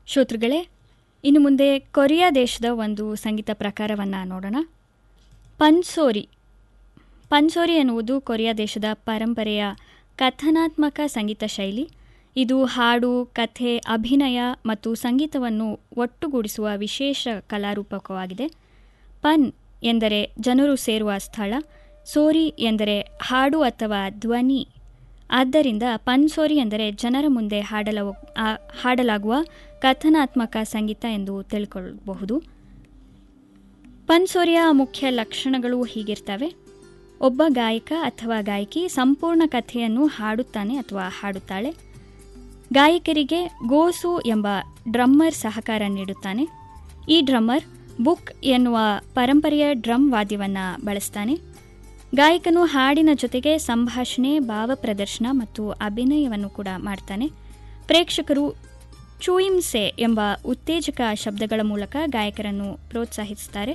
ಶ್ರೋತೃಗಳೇ ಇನ್ನು ಮುಂದೆ ಕೊರಿಯಾ ದೇಶದ ಒಂದು ಸಂಗೀತ ಪ್ರಕಾರವನ್ನು ನೋಡೋಣ ಪನ್ಸೋರಿ ಪನ್ಸೋರಿ ಎನ್ನುವುದು ಕೊರಿಯಾ ದೇಶದ ಪರಂಪರೆಯ ಕಥನಾತ್ಮಕ ಸಂಗೀತ ಶೈಲಿ ಇದು ಹಾಡು ಕಥೆ ಅಭಿನಯ ಮತ್ತು ಸಂಗೀತವನ್ನು ಒಟ್ಟುಗೂಡಿಸುವ ವಿಶೇಷ ಕಲಾರೂಪಕವಾಗಿದೆ ಪನ್ ಎಂದರೆ ಜನರು ಸೇರುವ ಸ್ಥಳ ಸೋರಿ ಎಂದರೆ ಹಾಡು ಅಥವಾ ಧ್ವನಿ ಆದ್ದರಿಂದ ಪನ್ಸೋರಿ ಎಂದರೆ ಜನರ ಮುಂದೆ ಹಾಡಲ ಹಾಡಲಾಗುವ ಕಥನಾತ್ಮಕ ಸಂಗೀತ ಎಂದು ತಿಳ್ಕೊಳ್ಳಬಹುದು ಪನ್ಸೋರಿಯ ಮುಖ್ಯ ಲಕ್ಷಣಗಳು ಹೀಗಿರ್ತವೆ ಒಬ್ಬ ಗಾಯಕ ಅಥವಾ ಗಾಯಕಿ ಸಂಪೂರ್ಣ ಕಥೆಯನ್ನು ಹಾಡುತ್ತಾನೆ ಅಥವಾ ಹಾಡುತ್ತಾಳೆ ಗಾಯಕರಿಗೆ ಗೋಸು ಎಂಬ ಡ್ರಮ್ಮರ್ ಸಹಕಾರ ನೀಡುತ್ತಾನೆ ಈ ಡ್ರಮ್ಮರ್ ಬುಕ್ ಎನ್ನುವ ಪರಂಪರೆಯ ಡ್ರಮ್ ವಾದ್ಯವನ್ನು ಬಳಸ್ತಾನೆ ಗಾಯಕನು ಹಾಡಿನ ಜೊತೆಗೆ ಸಂಭಾಷಣೆ ಭಾವ ಪ್ರದರ್ಶನ ಮತ್ತು ಅಭಿನಯವನ್ನು ಕೂಡ ಮಾಡ್ತಾನೆ ಪ್ರೇಕ್ಷಕರು ಚೂಯಿಮ್ಸೆ ಎಂಬ ಉತ್ತೇಜಕ ಶಬ್ದಗಳ ಮೂಲಕ ಗಾಯಕರನ್ನು ಪ್ರೋತ್ಸಾಹಿಸುತ್ತಾರೆ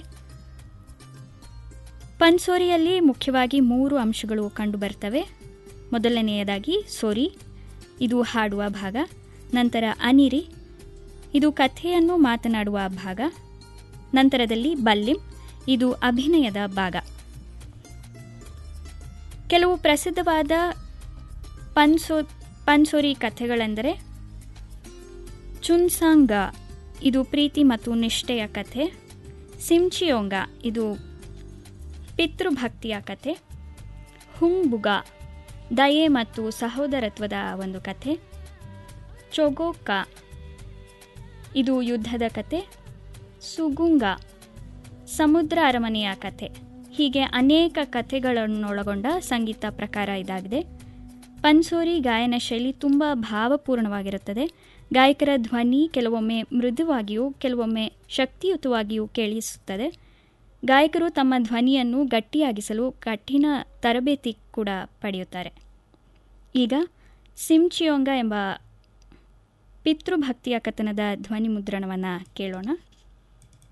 ಪನ್ಸೋರಿಯಲ್ಲಿ ಮುಖ್ಯವಾಗಿ ಮೂರು ಅಂಶಗಳು ಕಂಡುಬರ್ತವೆ ಮೊದಲನೆಯದಾಗಿ ಸೋರಿ ಇದು ಹಾಡುವ ಭಾಗ ನಂತರ ಅನಿರಿ ಇದು ಕಥೆಯನ್ನು ಮಾತನಾಡುವ ಭಾಗ ನಂತರದಲ್ಲಿ ಬಲ್ಲಿಂ ಇದು ಅಭಿನಯದ ಭಾಗ ಕೆಲವು ಪ್ರಸಿದ್ಧವಾದ ಪನ್ಸೋ ಪನ್ಸೋರಿ ಕಥೆಗಳೆಂದರೆ ಚುನ್ಸಾಂಗ ಇದು ಪ್ರೀತಿ ಮತ್ತು ನಿಷ್ಠೆಯ ಕಥೆ ಸಿಂಚಿಯೋಂಗ ಇದು ಪಿತೃಭಕ್ತಿಯ ಕಥೆ ಹುಂಬುಗ ದಯೆ ಮತ್ತು ಸಹೋದರತ್ವದ ಒಂದು ಕಥೆ ಚೊಗೋಕ ಇದು ಯುದ್ಧದ ಕತೆ ಸುಗುಂಗ ಸಮುದ್ರ ಅರಮನೆಯ ಕಥೆ ಹೀಗೆ ಅನೇಕ ಕಥೆಗಳನ್ನೊಳಗೊಂಡ ಸಂಗೀತ ಪ್ರಕಾರ ಇದಾಗಿದೆ ಪನ್ಸೋರಿ ಗಾಯನ ಶೈಲಿ ತುಂಬ ಭಾವಪೂರ್ಣವಾಗಿರುತ್ತದೆ ಗಾಯಕರ ಧ್ವನಿ ಕೆಲವೊಮ್ಮೆ ಮೃದುವಾಗಿಯೂ ಕೆಲವೊಮ್ಮೆ ಶಕ್ತಿಯುತವಾಗಿಯೂ ಕೇಳಿಸುತ್ತದೆ ಗಾಯಕರು ತಮ್ಮ ಧ್ವನಿಯನ್ನು ಗಟ್ಟಿಯಾಗಿಸಲು ಕಠಿಣ ತರಬೇತಿ ಕೂಡ ಪಡೆಯುತ್ತಾರೆ ಈಗ ಸಿಮ್ಚಿಯೋಂಗ ಎಂಬ ಪಿತೃಭಕ್ತಿಯ ಕಥನದ ಧ್ವನಿ ಮುದ್ರಣವನ್ನು ಕೇಳೋಣ